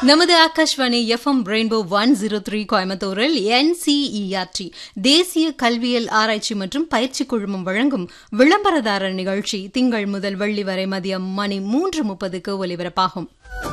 நமது Akashvani FM rainbow one zero three கோயம்புத்தூரில் NCERT தேசிய கல்வியல் ஆராய்ச்சி மற்றும் பயிற்சி குழுமம் வழங்கும் விளம்பரதாரர் நிகழ்ச்சி திங்கள் முதல் வெள்ளி வரை மதியம் மணி மூன்று முப்பதுக்கு ஒலிபரப்பாகும்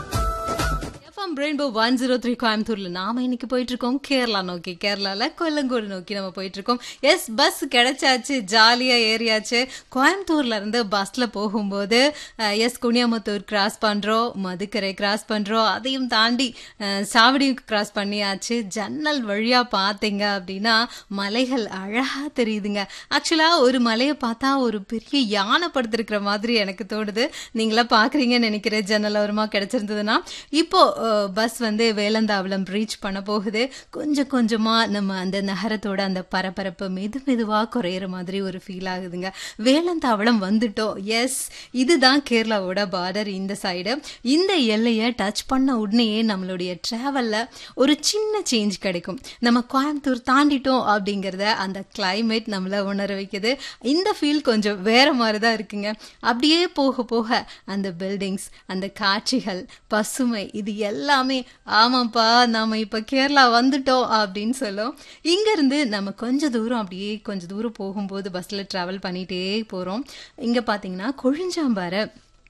FM rainbow one zero three கோயம்புத்தூர்ல நாம இன்னைக்கு போயிட்டு இருக்கோம் கேரளா நோக்கி கேரளால கொல்லங்கோடு நோக்கி நம்ம போயிட்டு இருக்கோம் எஸ் பஸ் கிடைச்சாச்சு ஜாலியா ஏறியாச்சு கோயம்புத்தூர்ல இருந்து பஸ்ல போகும்போது அஹ், எஸ் குனியாமுத்தூர் கிராஸ் பண்றோம் மதுக்கரை கிராஸ் பண்றோம் அதையும் தாண்டி அஹ், சாவடி கிராஸ் பண்ணியாச்சு ஜன்னல் வழியா பார்த்தீங்க அப்படின்னா மலைகள் அழகா தெரியுதுங்க ஆக்சுவலா ஒரு மலையை பார்த்தா ஒரு பெரிய யானை படுத்திருக்கிற மாதிரி எனக்கு தோணுது நீங்களா பாக்குறீங்கன்னு நினைக்கிறேன் ஜன்னல் ஓரமா கிடைச்சிருந்ததுன்னா இப்போ பஸ் வந்து வேலந்தாவளம் ரீச் பண்ண போகுது கொஞ்சம் கொஞ்சமா நம்ம அந்த நகரத்தோட அந்த பரபரப்பு மெது மெதுவா குறையிற மாதிரி ஒரு ஃபீல் ஆகுதுங்க வேலந்தாவளம் வந்துட்டோம் எஸ் இதுதான் கேரளாவோட பார்டர் இந்த சைடு இந்த எல்லையை டச் பண்ண உடனேயே நம்மளுடைய டிராவல்ல ஒரு சின்ன சேஞ்ச் கிடைக்கும் நம்ம கோயம்புத்தூர் தாண்டிட்டோம் அப்படிங்கிறத அந்த climate நம்மள உணர வைக்குது இந்த ஃபீல் கொஞ்சம் வேற மாதிரி தான் இருக்குங்க அப்படியே போக போக அந்த பில்டிங்ஸ் அந்த காட்சிகள் பசுமை இது எல்லாமே ஆமாப்பா நாம இப்ப கேரளா வந்துட்டோம் அப்படின்னு சொல்லும் இங்க இருந்து நம்ம கொஞ்ச தூரம் அப்படியே கொஞ்ச தூரம் போகும்போது பஸ்ல டிராவல் பண்ணிட்டே போறோம் இங்க பாத்தீங்கன்னா கொழிஞ்சாம்பாறை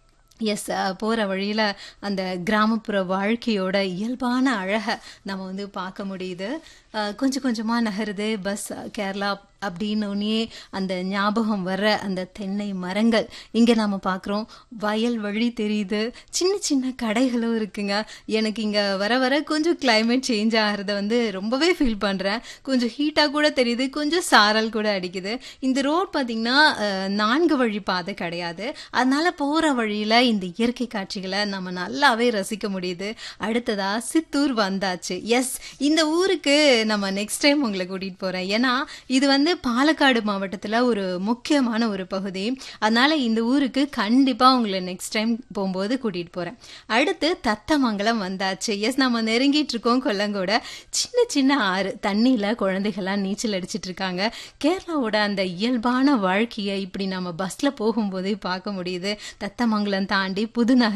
எஸ் போகிற வழியில் அந்த கிராமப்புற வாழ்க்கையோட இயல்பான அழகை நம்ம வந்து பார்க்க முடியுது அஹ், கொஞ்சம் கொஞ்சமாக நகருது பஸ் கேரளா அப்படின்னோடனே அந்த ஞாபகம் வர்ற அந்த தென்னை மரங்கள் இங்கே நாம் பார்க்குறோம் வயல் வழி தெரியுது சின்ன சின்ன கடைகளும் இருக்குங்க எனக்கு இங்கே வர வர கொஞ்சம் climate சேஞ்ச் ஆகிறத வந்து ரொம்பவே ஃபீல் பண்ணுறேன் கொஞ்சம் ஹீட்டாக கூட தெரியுது கொஞ்சம் சாரல் கூட அடிக்குது இந்த ரோட் பார்த்திங்கன்னா அஹ், நான்கு வழி பாதை கிடையாது அதனால போகிற வழியில் இந்த இயற்கை காட்சிகளை நம்ம நல்லாவே ரசிக்க முடியுது அடுத்ததா சித்தூர் வந்தாச்சு எஸ் இந்த ஊருக்கு நம்ம நெக்ஸ்ட் டைம் உங்களை கூட்டிகிட்டு போகிறேன் ஏன்னா இது வந்து பாலக்காடு மாவட்டத்தில் ஒரு முக்கியமான ஒரு பகுதி அதனால இந்த ஊருக்கு கண்டிப்பாக உங்களை நெக்ஸ்ட் டைம் போகும்போது கூட்டிகிட்டு போகிறேன் அடுத்து தத்தமங்கலம் வந்தாச்சு எஸ் நம்ம நெருங்கிட்டு இருக்கோம் கொல்லங்கோட சின்ன சின்ன ஆறு தண்ணியில் குழந்தைகள்லாம் நீச்சல் அடிச்சிட்டு இருக்காங்க கேரளாவோட அந்த இயல்பான வாழ்க்கையை இப்படி நம்ம பஸ்ஸில் போகும்போதே பார்க்க முடியுது தத்தமங்கலம் தாண்டி புதுநகர்